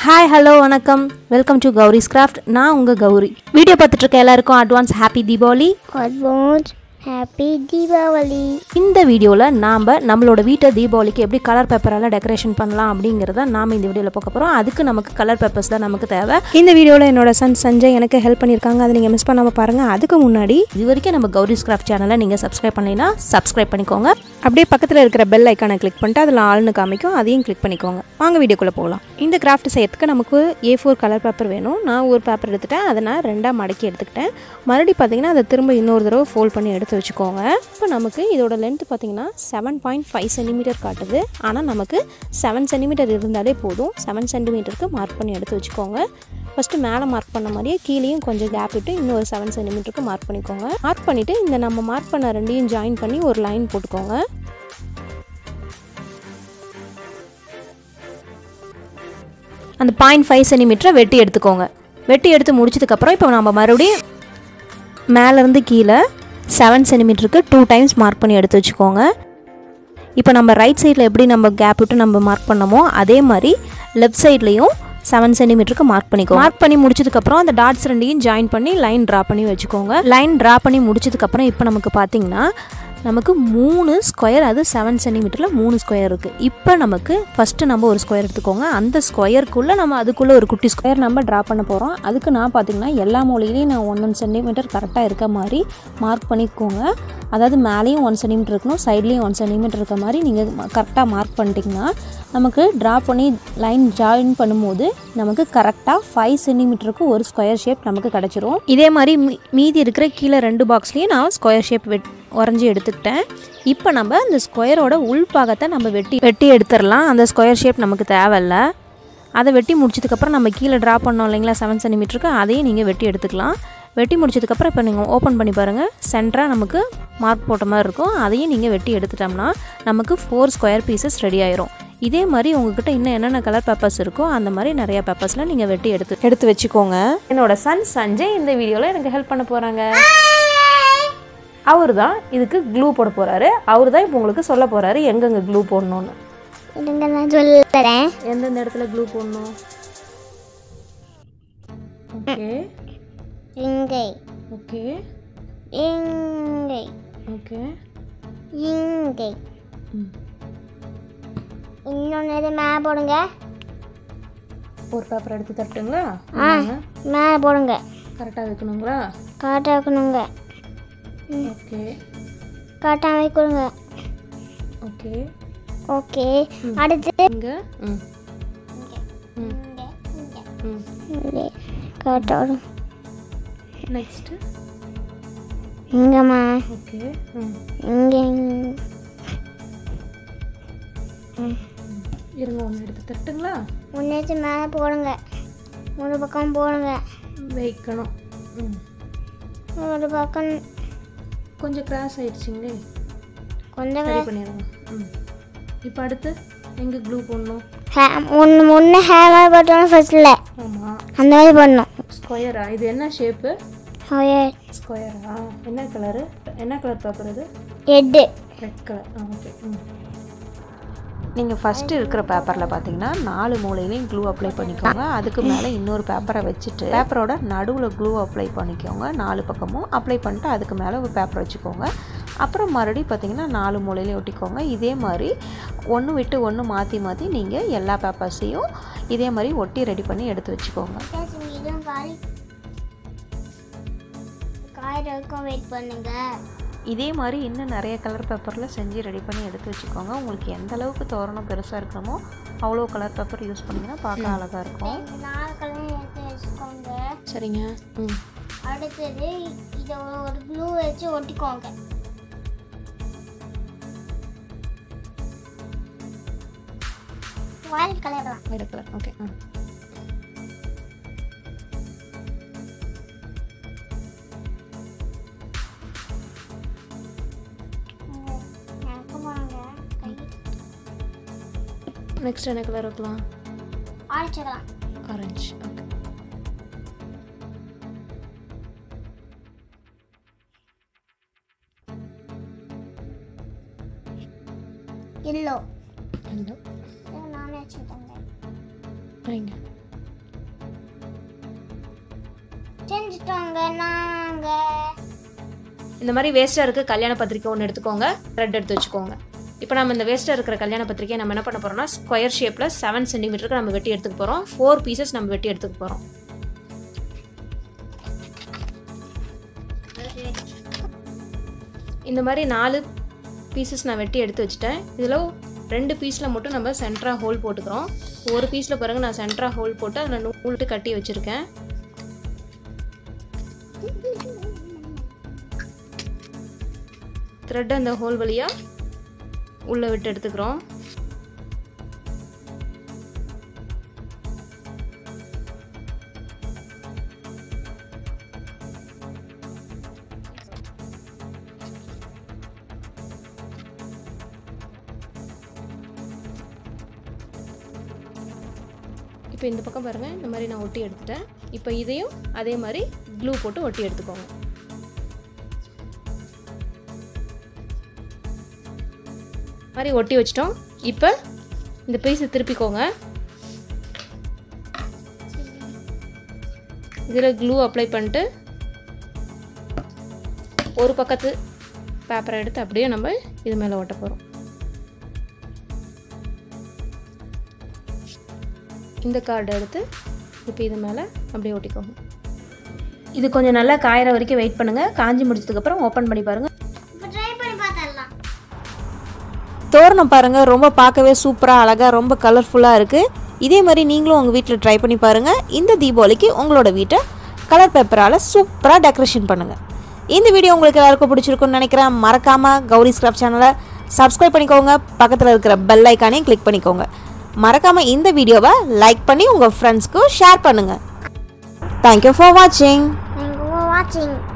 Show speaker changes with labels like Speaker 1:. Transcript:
Speaker 1: Hi hello வணக்கம் welcome to Gowri's craft நான் உங்கள் கௌரி வீடியோ பார்த்துட்டு இருக்க எல்லாருக்கும் advance happy Deepavali
Speaker 2: advance happy Deepavali
Speaker 1: இந்த வீடியோவில் நாம் நம்மளோட வீட்டை தீபாவளிக்கு எப்படி கலர் பேப்பரால் டெக்கரேஷன் பண்ணலாம் அப்படிங்கிறத நாம் இந்த வீடியோவில் பார்க்க போகிறோம் அதுக்கு நமக்கு கலர் பேப்பர்ஸ் தான் நமக்கு தேவை
Speaker 3: இந்த வீடியோவில் என்னோட சன் சஞ்சய் எனக்கு ஹெல்ப் பண்ணியிருக்காங்க அதை நீங்கள் மிஸ் பண்ணாமல் பாருங்கள் அதுக்கு முன்னாடி
Speaker 1: இது வரைக்கும் நம்ம கௌரிஸ் கிராஃப்ட் சேனலை நீங்கள் சப்ஸ்கிரைப் பண்ணலைன்னா சப்ஸ்கிரைப் பண்ணிக்கோங்க
Speaker 3: அப்படியே பக்கத்தில் இருக்கிற பெல் ஐக்கானை கிளிக் பண்ணிட்டு அதில் ஆள்னு காமிக்கும் அதையும் கிளிக் பண்ணிக்கோங்க வாங்க வீடியோக்குள்ளே போகலாம் இந்த கிராஃப்ட் செய்யறதுக்கு நமக்கு ஏ ஃபோர் கலர் பேப்பர் வேணும் நான் ஒரு பேப்பர் எடுத்துட்டேன் அதை நான் ரெண்டாக மடக்கி எடுத்துக்கிட்டேன் மறுபடியும் பார்த்தீங்கன்னா அதை திரும்ப இன்னொரு தடவை ஃபோல்ட் பண்ணி எடுத்து வச்சுக்கோங்க இப்போ நமக்கு இதோட லென்த் பார்த்தீங்கன்னா செவன் பாயிண்ட் ஃபைவ் சென்டிமீட்டர் காட்டுது ஆனால் நமக்கு செவன் சென்டிமீட்டர் இருந்தாலே போதும் செவன் சென்டிமீட்டருக்கு மார்க் பண்ணி எடுத்து வச்சுக்கோங்க ஃபஸ்ட்டு மேலே மார்க் பண்ண மாதிரியே கீழேயும் கொஞ்சம் கேப் விட்டு இன்னும் ஒரு செவன் சென்டிமீட்டருக்கு மார்க் பண்ணிக்கோங்க மார்க் பண்ணிவிட்டு இந்த நம்ம மார்க் பண்ண ரெண்டையும் ஜாயின் பண்ணி ஒரு லைன் போட்டுக்கோங்க
Speaker 1: அந்த பாயிண்ட் ஃபைவ் சென்டிமீட்டரை வெட்டி எடுத்துக்கோங்க வெட்டி எடுத்து முடிச்சதுக்கப்புறம் இப்போ நம்ம மறுபடியும் மேலேருந்து கீழே செவன் சென்டிமீட்டருக்கு டூ டைம்ஸ் மார்க் பண்ணி எடுத்து வச்சுக்கோங்க இப்போ நம்ம ரைட் சைடில் எப்படி நம்ம கேப் விட்டு நம்ம மார்க் பண்ணமோ அதே மாதிரி லெஃப்ட் சைட்லேயும் செவன் சென்டிமீட்டருக்கு மார்க் பண்ணிக்கோ மார்க் பண்ணி முடிச்சதுக்கப்புறம் அந்த டாட்ஸ் ரெண்டையும் ஜாயின் பண்ணி லைன் ட்ரா பண்ணி வச்சுக்கோங்க லைன் ட்ரா பண்ணி முடிச்சதுக்கப்புறம் இப்போ நமக்கு பார்த்தீங்கன்னா நமக்கு மூணு ஸ்கொயர் அது செவன் சென்டிமீட்டரில் மூணு ஸ்கொயர் இருக்குது இப்போ நமக்கு ஃபஸ்ட்டு நம்ம ஒரு ஸ்கொயர் எடுத்துக்கோங்க அந்த ஸ்கொயருக்குள்ளே நம்ம அதுக்குள்ளே ஒரு குட்டி ஸ்கொயர் நம்ம ட்ரா பண்ண போகிறோம் அதுக்கு நான் பார்த்தீங்கன்னா எல்லா மூலையிலையும் நான் ஒன் ஒன் சென்டிமீட்டர் கரெக்டாக இருக்க மாதிரி மார்க் பண்ணிக்கோங்க அதாவது மேலேயும் ஒன் சென்டிமீட்டர் இருக்கணும் சைட்லேயும் ஒன் சென்டிமீட்டர் இருக்க மாதிரி நீங்கள் கரெக்டாக மார்க் பண்ணிட்டீங்கன்னா நமக்கு ட்ரா பண்ணி லைன் ஜாயின் பண்ணும்போது நமக்கு கரெக்டாக ஃபைவ் சென்டிமீட்டருக்கு ஒரு ஸ்கொயர் ஷேப் நமக்கு கிடச்சிரும் இதே மாதிரி மீ- மீதி இருக்கிற கீழே ரெண்டு பாக்ஸ்லேயும் நான் ஸ்கொயர் ஷேப் வெட் வரைஞ்சி எடுத்துக்கிட்டேன் இப்போ நம்ம அந்த ஸ்கொயரோட உள்பாகத்தை நம்ம வெட்டி வெட்டி எடுத்துடலாம் அந்த ஸ்கொயர் ஷேப் நமக்கு தேவையில்ல அதை வெட்டி முடிச்சதுக்கப்புறம் நம்ம கீழே ட்ரா பண்ணோம் இல்லைங்களா செவன் சென்டிமீட்டருக்கு அதையும் நீங்கள் வெட்டி எடுத்துக்கலாம் வெட்டி முடிச்சதுக்கப்புறம் இப்போ நீங்கள் ஓப்பன் பண்ணி பாருங்கள் சென்டராக நமக்கு மார்க் போட்ட மாதிரி இருக்கும் அதையும் நீங்கள் வெட்டி எடுத்துட்டோம்னா நமக்கு ஃபோர் ஸ்கொயர் பீசஸ் ரெடி ஆயிரும் இதே மாதிரி உங்ககிட்ட இன்னும் என்னென்ன கலர் பேப்பர்ஸ் இருக்கோ அந்த மாதிரி நிறைய பேப்பர்ஸ்லாம் நீங்கள் வெட்டி எடுத்து
Speaker 3: எடுத்து வச்சுக்கோங்க
Speaker 1: என்னோட சன் சஞ்சய் இந்த வீடியோவில் எனக்கு ஹெல்ப் பண்ண போகிறாங்க அவர் தான் இதுக்கு க்ளூ போட போகிறாரு அவர் தான் இப்போ உங்களுக்கு சொல்ல போகிறாரு எங்கெங்கே க்ளூ போடணும்னு
Speaker 2: இருங்க நான் சொல்லுறேன்
Speaker 1: எந்தெந்த இடத்துல க்ளூ போடணும் ஓகே
Speaker 2: இங்கை
Speaker 1: ஓகே
Speaker 2: இங்கை
Speaker 1: ஓகே
Speaker 2: இங்கை
Speaker 1: ம்.
Speaker 2: இன்னொன்று இது மேலே போடுங்க
Speaker 1: ஒரு பேப்பர் எடுத்து தட்டுங்களா
Speaker 2: ஆ மேலே போடுங்க
Speaker 1: கரெக்டாக வைக்கணுங்களா
Speaker 2: கரெக்டாக வைக்கணுங்க
Speaker 1: ஓகே
Speaker 2: கரெக்டாக வைக்கணுங்க
Speaker 1: ஓகே
Speaker 2: ஓகே அடுத்து
Speaker 1: இங்கே ம் ம் ம்
Speaker 2: இங்கே கரெக்டாக வரும்
Speaker 1: நெக்ஸ்ட்டு
Speaker 2: இங்கம்மா
Speaker 1: ஓகே ம்
Speaker 2: இங்கே
Speaker 1: இருங்க ஒன்று எடுத்து தட்டுங்களா
Speaker 2: முன்னேற்று மேலே போடுங்க ஒரு பக்கம் போடுங்க
Speaker 1: வைக்கணும் ம்
Speaker 2: ஒரு பக்கம்
Speaker 1: கொஞ்சம் கிராஸ் ஆயிடுச்சிங்களே
Speaker 2: கொஞ்சம்
Speaker 1: சரி பண்ணிடுங்க ம் இப்போ அடுத்து எங்கே க்ளூ போடணும்
Speaker 2: ஒன்று முன்னே ஹேமர் போட்டோம் ஃபர்ஸ்டில்
Speaker 1: ஆமாம்
Speaker 2: அந்த மாதிரி பண்ணணும்
Speaker 1: ஸ்கொயரா இது என்ன ஷேப்பு
Speaker 2: ஓயே
Speaker 1: ஸ்கொயரா என்ன கலரு என்ன கலர் பேப்பர் இது
Speaker 2: எட்டு
Speaker 1: ரெட் கலர் ஆ ஓகே ம்
Speaker 4: நீங்கள் ஃபஸ்ட்டு இருக்கிற பேப்பரில் பார்த்தீங்கன்னா நாலு மூலையிலையும் க்ளூ அப்ளை பண்ணிக்கோங்க அதுக்கு மேலே இன்னொரு பேப்பரை வச்சுட்டு பேப்பரோட நடுவில் க்ளூ அப்ளை பண்ணிக்கோங்க நாலு பக்கமும் அப்ளை பண்ணிட்டு அதுக்கு மேலே ஒரு பேப்பர் வச்சுக்கோங்க அப்புறம் மறுபடியும் பார்த்தீங்கன்னா நாலு மூலையிலையும் ஒட்டிக்கோங்க இதே மாதிரி ஒன்று விட்டு ஒன்று மாற்றி மாற்றி நீங்கள் எல்லா பேப்பர்ஸையும் இதே மாதிரி ஒட்டி ரெடி பண்ணி எடுத்து வச்சுக்கோங்க
Speaker 2: இதுவும் காலி காயிற வரைக்கும் வெயிட் பண்ணுங்க
Speaker 4: இதே மாதிரி இன்னும் நிறைய கலர் பேப்பரில் செஞ்சு ரெடி பண்ணி எடுத்து வச்சுக்கோங்க உங்களுக்கு எந்த அளவுக்கு தோரணம் பெருசாக இருக்கணுமோ அவ்வளோ கலர் பேப்பர் யூஸ் பண்ணிங்கன்னா பார்க்க அழகாக இருக்கும்
Speaker 2: இந்த நாலு கலர் எடுத்து வச்சுக்கோங்க
Speaker 1: சரிங்க ம்
Speaker 2: அடுத்தது இதை ஒரு ப்ளூ வச்சு ஒட்டிக்கோங்க ஒயிட் கலர் தான்
Speaker 1: ஒயிட் கலர் ஓகே ஆ
Speaker 2: எனக்கு போனாங்க கை
Speaker 1: நெக்ஸ்ட் என்ன கலர் வைக்கலாம்
Speaker 2: ஆடிச்சுக்கலாம்
Speaker 1: ஆரஞ்சு ஓகே
Speaker 2: எல்லோ
Speaker 1: எல்லோ
Speaker 2: நானே வச்சுக்கிட்டேங்க
Speaker 1: வைங்க
Speaker 2: செஞ்சுட்டோங்க நாங்க
Speaker 1: இந்த மாதிரி வேஸ்ட்டாக இருக்க கல்யாண பத்திரிக்கை ஒன்று எடுத்துக்கோங்க த்ரெட் எடுத்து வச்சுக்கோங்க இப்போ நம்ம இந்த வேஸ்ட்டாக இருக்கிற கல்யாண பத்திரிக்கையை நம்ம என்ன பண்ண போகிறோம்னா ஸ்கொயர் ஷேப்பில் செவன் சென்டிமீட்டருக்கு நம்ம வெட்டி எடுத்துக்க போகிறோம் ஃபோர் பீசஸ் நம்ம வெட்டி எடுத்துக்க போகிறோம் இந்த மாதிரி நாலு பீசஸ் நான் வெட்டி எடுத்து வச்சுட்டேன் இதில் ரெண்டு பீஸில் மட்டும் நம்ம சென்டராக ஹோல் போட்டுக்கிறோம் ஒரு பீஸில் பாருங்க நான் சென்டராக ஹோல் போட்டு அதில் நூல்ட்டு கட்டி வச்சுருக்கேன் த்ரெட் அந்த ஹோல் வழியாக உள்ளே விட்டு எடுத்துக்கிறோம் இப்போ இந்த பக்கம் பாருங்கள் இந்த மாதிரி நான் ஒட்டி எடுத்துட்டேன் இப்போ இதையும் அதே மாதிரி க்ளூ போட்டு ஒட்டி எடுத்துக்கோங்க மாதிரி ஒட்டி வச்சிட்டோம் இப்போ இந்த பீஸை திருப்பிக்கோங்க இதில் க்ளூ அப்ளை பண்ணிட்டு ஒரு பக்கத்து பேப்பரை எடுத்து அப்படியே நம்ம இது மேலே ஒட்ட போகிறோம் இந்த கார்டை எடுத்து இப்போ இது மேலே அப்படியே ஒட்டிக்கோங்க இது கொஞ்சம் நல்லா காயிற வரைக்கும் வெயிட் பண்ணுங்கள் காஞ்சி முடிச்சதுக்கப்புறம் ஓப்பன் பண்ணி பாருங்கள்
Speaker 2: இப்போ ட்ரை பண்ணி பார்த்துடலாம்
Speaker 3: தோரணம் பாருங்கள் ரொம்ப பார்க்கவே சூப்பராக அழகாக ரொம்ப கலர்ஃபுல்லாக இருக்குது இதே மாதிரி நீங்களும் உங்கள் வீட்டில் ட்ரை பண்ணி பாருங்கள் இந்த தீபாவளிக்கு உங்களோட வீட்டை கலர் பேப்பரால் சூப்பராக டெக்கரேஷன் பண்ணுங்கள் இந்த வீடியோ உங்களுக்கு எல்லாருக்கும் பிடிச்சிருக்குன்னு நினைக்கிறேன் மறக்காமல் கௌரி ஸ்கிராப் சேனலை சப்ஸ்கிரைப் பண்ணிக்கோங்க பக்கத்தில் இருக்கிற பெல் ஐக்கானையும் கிளிக் பண்ணிக்கோங்க மறக்காமல் இந்த வீடியோவை லைக் பண்ணி உங்கள் ஃப்ரெண்ட்ஸ்க்கு ஷேர் பண்ணுங்கள் தேங்க்யூ ஃபார் வாட்சிங்
Speaker 2: Thank you for watching.